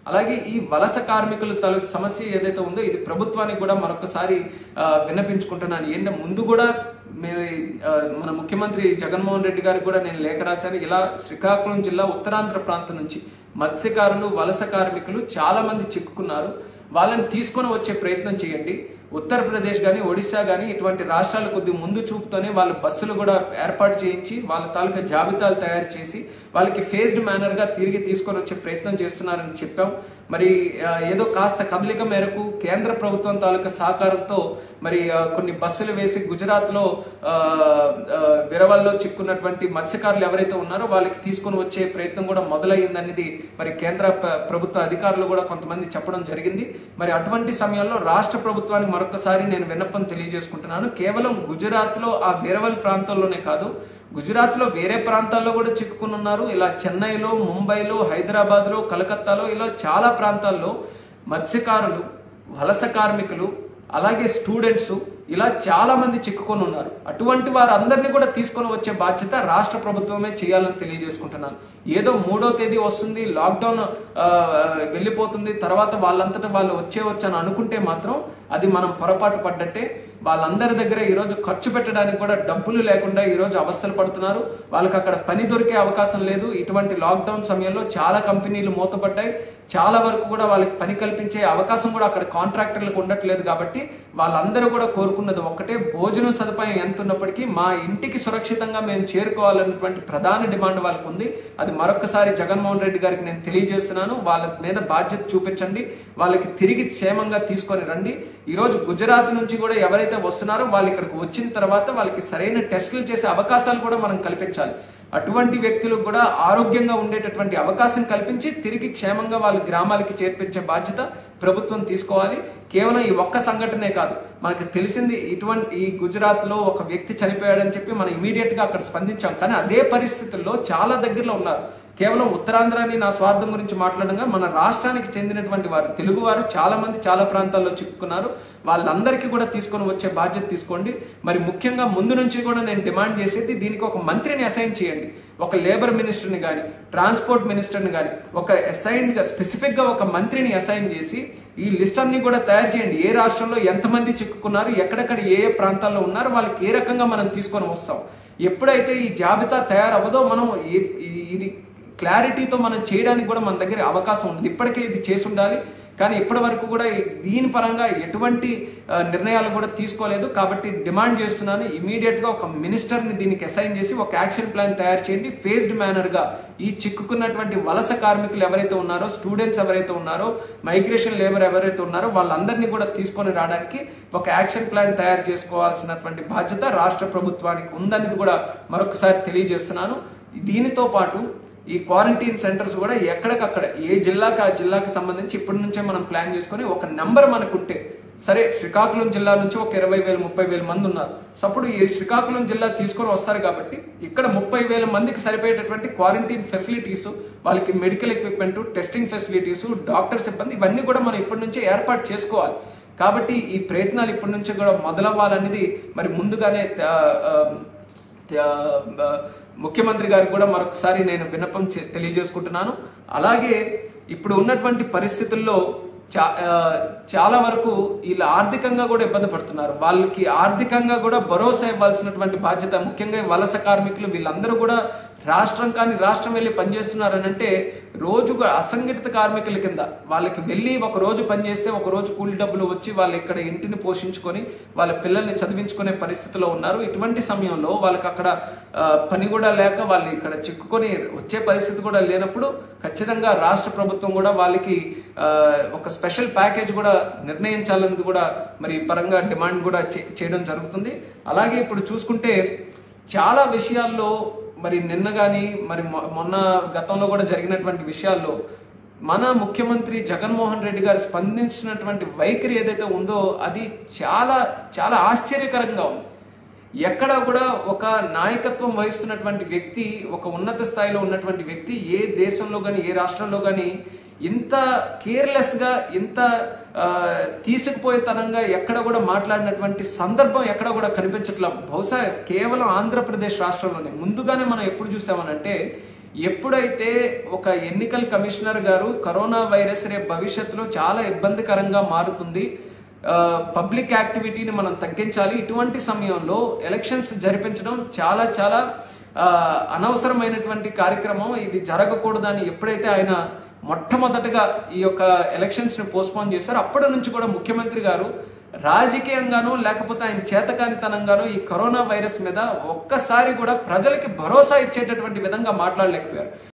అలాగే ఈ వలస కార్మికుల తాలూకు సమస్య ఏదైతే ఉందో ఇది ప్రభుత్వానికి కూడా మరొకసారి ఆ, విన్నపించుకుంటున్నాను ఏంటంటే ముందు కూడా మీరు ఆ, మన ముఖ్యమంత్రి జగన్మోహన్ రెడ్డి గారికి కూడా నేను లేఖ రాశాను ఇలా శ్రీకాకుళం జిల్లా ఉత్తరాంధ్ర ప్రాంతం నుంచి మత్స్యకారులు వలస కార్మికులు చాలా మంది చిక్కుకున్నారు వాళ్ళని తీసుకొని వచ్చే ప్రయత్నం చేయండి ఉత్తరప్రదేశ్ కానీ ఒడిశా కానీ ఇటువంటి రాష్ట్రాలు కొద్ది ముందు చూపుతోనే వాళ్ళ బస్సులు కూడా ఏర్పాటు చేయించి వాళ్ళ తాలూకా జాబితాలు తయారు చేసి వాళ్ళకి ఫేజ్డ్ మేనర్ గా తిరిగి తీసుకొని వచ్చే ప్రయత్నం చేస్తున్నారని చెప్పాం మరి ఆ, ఏదో కాస్త కదలిక మేరకు కేంద్ర ప్రభుత్వం తాలూకా సహకారంతో మరి ఆ, కొన్ని బస్సులు వేసి గుజరాత్ లో విరవల్లో చిక్కున్నటువంటి మత్స్యకారులు ఎవరైతే ఉన్నారో వాళ్ళకి తీసుకొని వచ్చే ప్రయత్నం కూడా మొదలైందనేది మరి కేంద్ర ప్ర- ప్రభుత్వ అధికారులు కూడా కొంతమంది చెప్పడం జరిగింది మరి అటువంటి సమయంలో రాష్ట్ర ప్రభుత్వానికి మరొకసారి నేను విన్నపం తెలియజేసుకుంటున్నాను కేవలం గుజరాత్ లో ఆ వీరవల్ ప్రాంతంలోనే కాదు గుజరాత్ లో వేరే ప్రాంతాల్లో కూడా చిక్కుకుని ఉన్నారు ఇలా చెన్నైలో ముంబైలో హైదరాబాద్ లో కలకత్తాలో ఇలా చాలా ప్రాంతాల్లో మత్స్యకారులు వలస కార్మికులు అలాగే స్టూడెంట్స్ ఇలా చాలా మంది చిక్కుకొని ఉన్నారు అటువంటి వారందరినీ కూడా తీసుకొని వచ్చే బాధ్యత రాష్ట్ర ప్రభుత్వమే చేయాలని తెలియజేసుకుంటున్నాను ఏదో మూడో తేదీ వస్తుంది లాక్డౌన్ ఆ, వెళ్ళిపోతుంది తర్వాత వాళ్ళంతటా వాళ్ళు వచ్చేవచ్చు అని అనుకుంటే మాత్రం అది మనం పొరపాటు పడ్డట్టే వాళ్ళందరి దగ్గర ఈరోజు ఖర్చు పెట్టడానికి కూడా డబ్బులు లేకుండా ఈరోజు అవస్థలు పడుతున్నారు వాళ్ళకి అక్కడ పని దొరికే అవకాశం లేదు ఇటువంటి లాక్డౌన్ సమయంలో చాలా కంపెనీలు మూతపడ్డాయి చాలా వరకు కూడా వాళ్ళకి పని కల్పించే అవకాశం కూడా అక్కడ కాంట్రాక్టర్లకు ఉండట్లేదు కాబట్టి వాళ్ళందరూ కూడా కోరుకున్నది ఒక్కటే భోజనం సదుపాయం ఎంత ఉన్నప్పటికీ మా ఇంటికి సురక్షితంగా మేము చేరుకోవాలన్నటువంటి ప్రధాన డిమాండ్ వాళ్ళకు ఉంది అది మరొకసారి జగన్మోహన్ రెడ్డి గారికి నేను తెలియజేస్తున్నాను వాళ్ళ మీద బాధ్యత చూపించండి వాళ్ళకి తిరిగి క్షేమంగా తీసుకొని రండి ఈ రోజు గుజరాత్ నుంచి కూడా ఎవరైతే వస్తున్నారో వాళ్ళు ఇక్కడికి వచ్చిన తర్వాత వాళ్ళకి సరైన టెస్టులు చేసే అవకాశాలు కూడా మనం కల్పించాలి అటువంటి వ్యక్తులకు కూడా ఆరోగ్యంగా ఉండేటటువంటి అవకాశం కల్పించి తిరిగి క్షేమంగా వాళ్ళ గ్రామాలకి చేర్పించే బాధ్యత ప్రభుత్వం తీసుకోవాలి కేవలం ఈ ఒక్క సంఘటనే కాదు మనకు తెలిసింది ఇటువంటి ఈ గుజరాత్ లో ఒక వ్యక్తి చనిపోయాడని చెప్పి మనం ఇమీడియట్ గా అక్కడ స్పందించాం కానీ అదే పరిస్థితుల్లో చాలా దగ్గరలో ఉన్నారు కేవలం ఉత్తరాంధ్రాన్ని నా స్వార్థం గురించి మాట్లాడగా మన రాష్ట్రానికి చెందినటువంటి వారు తెలుగు వారు చాలా మంది చాలా ప్రాంతాల్లో చిక్కుకున్నారు వాళ్ళందరికీ కూడా తీసుకొని వచ్చే బాధ్యత తీసుకోండి మరి ముఖ్యంగా ముందు నుంచి కూడా నేను డిమాండ్ చేసేది దీనికి ఒక మంత్రిని అసైన్ చేయండి ఒక లేబర్ మినిస్టర్ని కానీ ట్రాన్స్పోర్ట్ మినిస్టర్ని కానీ ఒక అసైన్ గా స్పెసిఫిక్ గా ఒక మంత్రిని అసైన్ చేసి ఈ లిస్ట్ అన్ని కూడా తయారు చేయండి ఏ రాష్ట్రంలో ఎంతమంది చిక్కుకున్నారు ఎక్కడెక్కడ ఏ ఏ ప్రాంతాల్లో ఉన్నారు వాళ్ళకి ఏ రకంగా మనం తీసుకొని వస్తాం ఎప్పుడైతే ఈ జాబితా తయారవ్వదో మనం ఏ- ఈ- ఇది క్లారిటీతో మనం చేయడానికి కూడా మన దగ్గర అవకాశం ఉంది ఇప్పటికే ఇది చేసి ఉండాలి కానీ ఇప్పటి వరకు కూడా ఈ- దీని పరంగా ఎటువంటి ఆ, నిర్ణయాలు కూడా తీసుకోలేదు కాబట్టి డిమాండ్ చేస్తున్నాను ఇమీడియట్ గా ఒక మినిస్టర్ ని దీనికి అసైన్ చేసి ఒక యాక్షన్ ప్లాన్ తయారు చేయండి ఫేజ్డ్ మేనర్ గా ఈ చిక్కుకున్నటువంటి వలస కార్మికులు ఎవరైతే ఉన్నారో స్టూడెంట్స్ ఎవరైతే ఉన్నారో మైగ్రేషన్ లేబర్ ఎవరైతే ఉన్నారో వాళ్ళందరినీ కూడా తీసుకొని రావడానికి ఒక యాక్షన్ ప్లాన్ తయారు చేసుకోవాల్సినటువంటి బాధ్యత రాష్ట్ర ప్రభుత్వానికి ఉందనేది కూడా మరొకసారి తెలియజేస్తున్నాను దీనితో పాటు ఈ క్వారంటైన్ సెంటర్స్ కూడా ఎక్కడికక్కడ ఏ జిల్లాకి ఆ జిల్లాకి సంబంధించి ఇప్పటి నుంచే మనం ప్లాన్ చేసుకొని ఒక నెంబర్ మనకుంటే సరే శ్రీకాకుళం జిల్లా నుంచి ఒక ఇరవై వేలు ముప్పై వేల మంది ఉన్నారు సో అప్పుడు ఈ శ్రీకాకుళం జిల్లా తీసుకొని వస్తారు కాబట్టి ఇక్కడ ముప్పై వేల మందికి సరిపోయేటటువంటి క్వారంటైన్ ఫెసిలిటీస్ వాళ్ళకి medical equipment testing facilities doctor సిబ్బంది ఇవన్నీ కూడా మనం ఇప్పటి నుంచే ఏర్పాటు చేసుకోవాలి కాబట్టి ఈ ప్రయత్నాలు ఇప్పటి నుంచి కూడా మొదలవ్వాలనేది మరి ముందుగానే ఆ, ఆ, ఆ, ఆ, ముఖ్యమంత్రి గారికి కూడా మరొకసారి నేను విన్నపం చే- తెలియజేసుకుంటున్నాను అలాగే ఇప్పుడు ఉన్నటువంటి పరిస్థితుల్లో చా ఆ, చాలా వరకు వీళ్ళు ఆర్థికంగా కూడా ఇబ్బంది పడుతున్నారు వాళ్ళకి ఆర్థికంగా కూడా భరోసా ఇవ్వాల్సినటువంటి బాధ్యత ముఖ్యంగా ఈ వలస కార్మికులు వీళ్ళందరూ కూడా రాష్ట్రం కానీ రాష్ట్రం వెళ్ళి పనిచేస్తున్నారని అంటే రోజుగా అసంఘటిత కార్మికుల కింద వాళ్ళకి వెళ్ళి ఒక రోజు పనిచేస్తే ఒక రోజు కూలి డబ్బులు వచ్చి వాళ్ళు ఇక్కడ ఇంటిని పోషించుకొని వాళ్ళ పిల్లల్ని చదివించుకునే పరిస్థితిలో ఉన్నారు ఇటువంటి సమయంలో వాళ్ళకి అక్కడ ఆ, పని కూడా లేక వాళ్ళు ఇక్కడ చిక్కుకొని వచ్చే పరిస్థితి కూడా లేనప్పుడు ఖచ్చితంగా రాష్ట్ర ప్రభుత్వం కూడా వాళ్ళకి ఆ, ఒక స్పెషల్ ప్యాకేజ్ కూడా నిర్ణయించాలనేది కూడా మరి ఈ పరంగా డిమాండ్ కూడా చే- చేయడం జరుగుతుంది అలాగే ఇప్పుడు చూసుకుంటే చాలా విషయాల్లో మరి నిన్న కానీ మరి మొ- మొన్న గతంలో కూడా జరిగినటువంటి విషయాల్లో మన ముఖ్యమంత్రి జగన్మోహన్ రెడ్డి గారు స్పందించినటువంటి వైఖరి ఏదైతే ఉందో అది చాలా చాలా ఆశ్చర్యకరంగా ఉంది ఎక్కడ కూడా ఒక నాయకత్వం వహిస్తున్నటువంటి వ్యక్తి ఒక ఉన్నత స్థాయిలో ఉన్నటువంటి వ్యక్తి ఏ దేశంలో కానీ ఏ రాష్ట్రంలో కానీ ఇంత కేర్లెస్ గా ఇంత ఆ, తీసుకుపోయేతనంగా ఎక్కడ కూడా మాట్లాడినటువంటి సందర్భం ఎక్కడ కూడా కనిపించట్లా బహుశా కేవలం ఆంధ్రప్రదేశ్ రాష్ట్రంలోనే ముందుగానే మనం ఎప్పుడు చూసామనంటే ఎప్పుడైతే ఒక ఎన్నికల కమిషనర్ గారు కరోనా వైరస్ రేపు భవిష్యత్తులో చాలా ఇబ్బందికరంగా మారుతుంది ఆ, పబ్లిక్ యాక్టివిటీని మనం తగ్గించాలి ఇటువంటి సమయంలో ఎలక్షన్స్ జరిపించడం చాలా చాలా ఆ, అనవసరమైనటువంటి కార్యక్రమం ఇది జరగకూడదని ఎప్పుడైతే ఆయన మొట్టమొదటగా ఈ యొక్క ఎలక్షన్స్ ని పోస్ట్పోన్ చేశారో అప్పటి నుంచి కూడా ముఖ్యమంత్రి గారు రాజకీయంగానూ లేకపోతే ఆయన చేతకానితనంగానూ ఈ కరోనా వైరస్ మీద ఒక్కసారి కూడా ప్రజలకి భరోసా ఇచ్చేటటువంటి విధంగా మాట్లాడలేకపోయారు